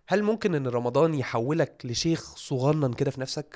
هل ممكن ان رمضان يحولك لشيخ صغنن كده في نفسك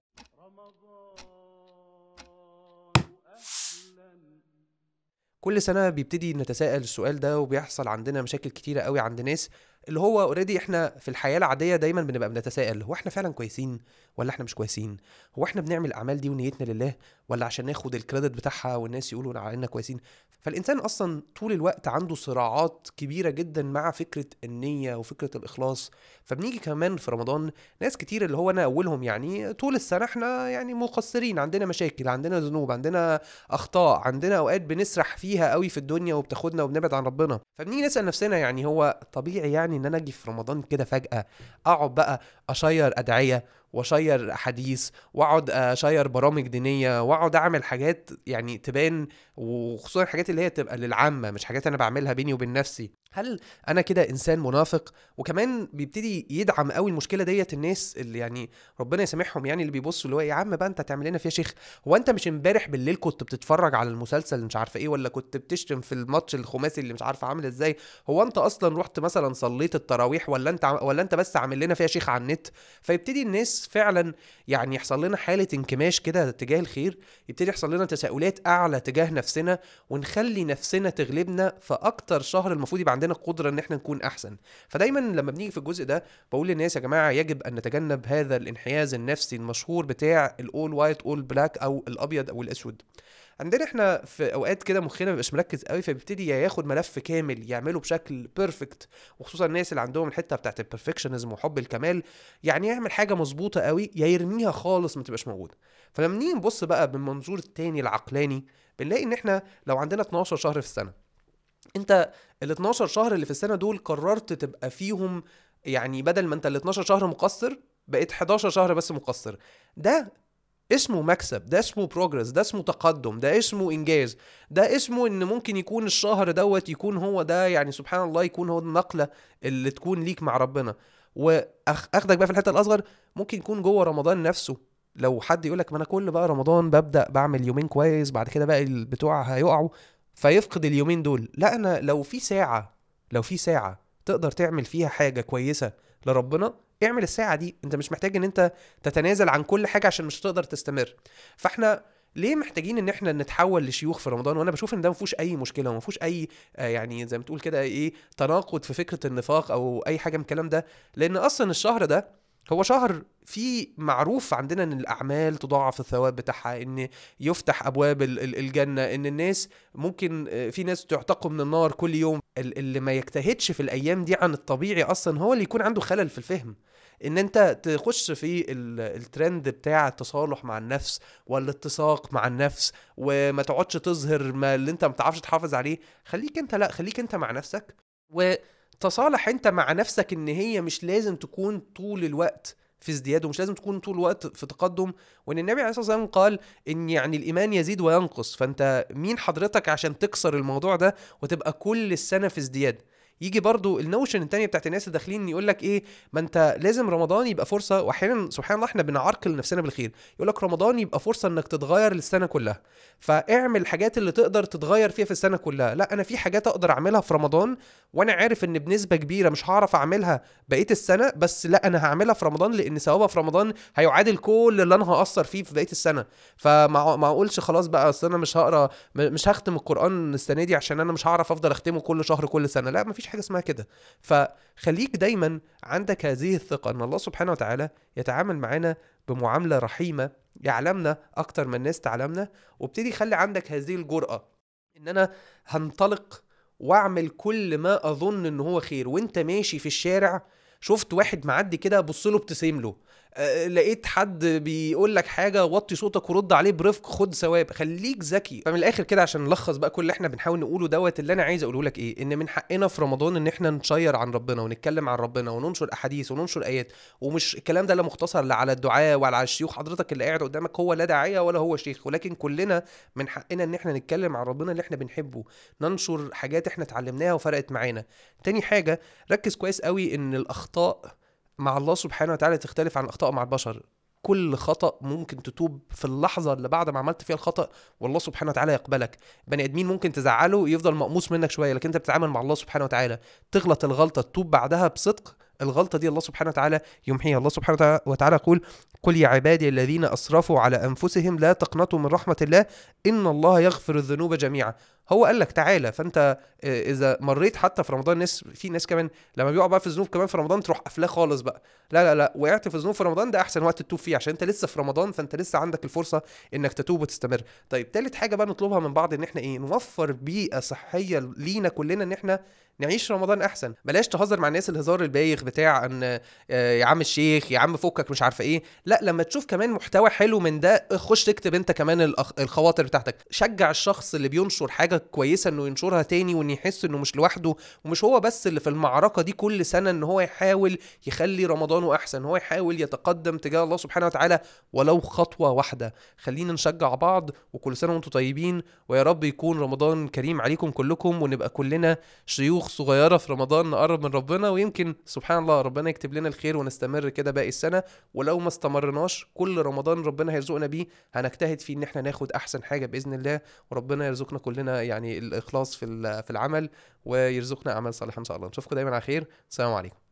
كل سنة بيبتدي نتساءل السؤال ده وبيحصل عندنا مشاكل كتيرة قوي عند ناس اللي هو اوريدي احنا في الحياة العادية دايما بنبقى بنتساءل هو احنا فعلا كويسين ولا احنا مش كويسين هو احنا بنعمل الاعمال دي ونيتنا لله ولا عشان ناخد الكريدت بتاعها والناس يقولوا علينا كويسين فالانسان اصلا طول الوقت عنده صراعات كبيرة جدا مع فكرة النية وفكرة الاخلاص فبنيجي كمان في رمضان ناس كتير اللي هو انا اولهم يعني طول السنة احنا يعني مقصرين عندنا مشاكل عندنا ذنوب عندنا اخطاء عندنا اوقات بنسرح فيها قوي في الدنيا وبتاخدنا وبنبعد عن ربنا فبنيجي نسال نفسنا يعني هو طبيعي يعني ان انا اجي في رمضان كده فجاه اقعد بقى اشير ادعيه واشير احاديث واقعد اشير برامج دينيه واقعد اعمل حاجات يعني تبان وخصوصا الحاجات اللي هي تبقى للعامه مش حاجات انا بعملها بيني وبين نفسي هل انا كده انسان منافق وكمان بيبتدي يدعم قوي المشكله ديت الناس اللي يعني ربنا يسامحهم يعني اللي بيبصوا اللي هو يا عم بقى انت هتعمل لنا فيها شيخ هو انت مش امبارح بالليل كنت بتتفرج على المسلسل اللي مش عارفه ايه ولا كنت بتشتم في الماتش الخماسي اللي مش عارفه عامل ازاي هو انت اصلا رحت مثلا صليت التراويح ولا انت ولا انت بس عامل لنا فيها شيخ على النت فيبتدي الناس فعلا يعني يحصل لنا حاله انكماش كده تجاه الخير يبتدي يحصل لنا تساؤلات اعلى تجاه نفسنا ونخلي نفسنا تغلبنا في اكتر شهر المفروض يبقى عندنا قدره ان احنا نكون احسن فدايما لما بنيجي في الجزء ده بقول للناس يا جماعه يجب ان نتجنب هذا الانحياز النفسي المشهور بتاع الاول وايت اول بلاك او الابيض او الاسود عندنا احنا في اوقات كده مخنا مبيبقاش مركز قوي فبيبتدي ياخد ملف كامل يعمله بشكل بيرفكت وخصوصا الناس اللي عندهم الحته بتاعت البرفكشنزم وحب الكمال يعني يعمل حاجه مظبوطه قوي يا يرميها خالص ما تبقاش موجوده فلما نيجي نبص بقى بالمنظور التاني العقلاني بنلاقي ان احنا لو عندنا 12 شهر في السنه انت ال 12 شهر اللي في السنه دول قررت تبقى فيهم يعني بدل ما انت ال 12 شهر مقصر بقيت 11 شهر بس مقصر ده اسمه مكسب ده اسمه بروجرس ده اسمه تقدم ده اسمه انجاز ده اسمه ان ممكن يكون الشهر دوت يكون هو ده يعني سبحان الله يكون هو النقله اللي تكون ليك مع ربنا واخدك بقى في الحته الاصغر ممكن يكون جوه رمضان نفسه لو حد يقول لك ما انا كل بقى رمضان ببدا بعمل يومين كويس بعد كده بقى البتوع هيقعوا فيفقد اليومين دول لا انا لو في ساعه لو في ساعه تقدر تعمل فيها حاجه كويسه لربنا اعمل الساعه دي انت مش محتاج ان انت تتنازل عن كل حاجه عشان مش هتقدر تستمر فاحنا ليه محتاجين ان احنا نتحول لشيوخ في رمضان وانا بشوف ان ده ما فيهوش اي مشكله وما فيهوش اي آه يعني زي ما تقول كده ايه تناقض في فكره النفاق او اي حاجه من الكلام ده لان اصلا الشهر ده هو شهر فيه معروف عندنا ان الاعمال تضاعف الثواب بتاعها ان يفتح ابواب الجنه ان الناس ممكن في ناس تعتقوا من النار كل يوم اللي ما يجتهدش في الايام دي عن الطبيعي اصلا هو اللي يكون عنده خلل في الفهم ان انت تخش في الترند بتاع التصالح مع النفس والاتساق مع النفس وما تقعدش تظهر ما اللي انت ما بتعرفش تحافظ عليه خليك انت لا خليك انت مع نفسك و تصالح انت مع نفسك ان هي مش لازم تكون طول الوقت في ازدياد ومش لازم تكون طول الوقت في تقدم وان النبي عليه الصلاه والسلام قال ان يعني الايمان يزيد وينقص فانت مين حضرتك عشان تكسر الموضوع ده وتبقى كل السنه في ازدياد يجي برضو النوشن التانية بتاعت الناس اللي داخلين يقول لك ايه ما انت لازم رمضان يبقى فرصه واحيانا سبحان الله احنا بنعرقل نفسنا بالخير يقول لك رمضان يبقى فرصه انك تتغير للسنه كلها فاعمل الحاجات اللي تقدر تتغير فيها في السنه كلها لا انا في حاجات اقدر اعملها في رمضان وانا عارف ان بنسبه كبيره مش هعرف اعملها بقيه السنه بس لا انا هعملها في رمضان لان ثوابها في رمضان هيعادل كل اللي انا هاثر فيه في بقيه السنه فما ما اقولش خلاص بقى اصل انا مش هقرا مش هختم القران السنه دي عشان انا مش هعرف افضل اختمه كل شهر كل سنه لا مفيش حاجه اسمها كده فخليك دايما عندك هذه الثقة أن الله سبحانه وتعالى يتعامل معنا بمعاملة رحيمة يعلمنا أكتر من الناس تعلمنا وابتدي خلي عندك هذه الجرأة إن أنا هنطلق واعمل كل ما أظن إن هو خير وأنت ماشي في الشارع شفت واحد معدي كده بص له ابتسم له أه لقيت حد بيقول لك حاجه وطي صوتك ورد عليه برفق خد ثواب خليك ذكي فمن الاخر كده عشان نلخص بقى كل اللي احنا بنحاول نقوله دوت اللي انا عايز اقوله لك ايه ان من حقنا في رمضان ان احنا نشير عن ربنا ونتكلم عن ربنا وننشر احاديث وننشر ايات ومش الكلام ده لا مختصر لا على الدعاء ولا على الشيوخ حضرتك اللي قاعد قدامك هو لا داعيه ولا هو شيخ ولكن كلنا من حقنا ان احنا نتكلم عن ربنا اللي احنا بنحبه ننشر حاجات احنا اتعلمناها وفرقت معانا تاني حاجه ركز كويس قوي ان الاخطاء مع الله سبحانه وتعالى تختلف عن الاخطاء مع البشر كل خطا ممكن تتوب في اللحظه اللي بعد ما عملت فيها الخطا والله سبحانه وتعالى يقبلك بني ادمين ممكن تزعله يفضل مقموس منك شويه لكن انت بتتعامل مع الله سبحانه وتعالى تغلط الغلطه تتوب بعدها بصدق الغلطه دي الله سبحانه وتعالى يمحيها الله سبحانه وتع- وتعالى يقول قل يا عبادي الذين اسرفوا على انفسهم لا تقنطوا من رحمه الله ان الله يغفر الذنوب جميعا هو قال لك تعالى فانت آه، اذا مريت حتى في رمضان ناس في ناس كمان لما بيقعوا بقى في الذنوب كمان في رمضان تروح قافلاه خالص بقى لا لا لا وقعت في الذنوب في رمضان ده احسن وقت تتوب فيه عشان انت لسه في رمضان فانت لسه عندك الفرصه انك تتوب وتستمر طيب تالت حاجه بقى نطلبها من بعض ان احنا ايه نوفر بيئه صحيه لينا كلنا ان احنا نعيش رمضان احسن بلاش تهزر مع الناس الهزار البايخ بتاع ان آه، يا عم الشيخ يا عم فكك مش عارفه ايه لا لما تشوف كمان محتوى حلو من ده خش تكتب انت كمان الأخ- الخواطر بتاعتك شجع الشخص اللي بينشر حاجه كويسه انه ينشرها تاني وان يحس انه مش لوحده ومش هو بس اللي في المعركه دي كل سنه ان هو يحاول يخلي رمضانه احسن هو يحاول يتقدم تجاه الله سبحانه وتعالى ولو خطوه واحده خلينا نشجع بعض وكل سنه وانتم طيبين ويا رب يكون رمضان كريم عليكم كلكم ونبقى كلنا شيوخ صغيره في رمضان نقرب من ربنا ويمكن سبحان الله ربنا يكتب لنا الخير ونستمر كده باقي السنه ولو ما استمرناش كل رمضان ربنا هيرزقنا بيه هنجتهد فيه ان احنا ناخد احسن حاجه باذن الله وربنا يرزقنا كلنا يعني الاخلاص في ال- في العمل ويرزقنا اعمال صالحه ان شاء الله نشوفكم دايما على خير السلام عليكم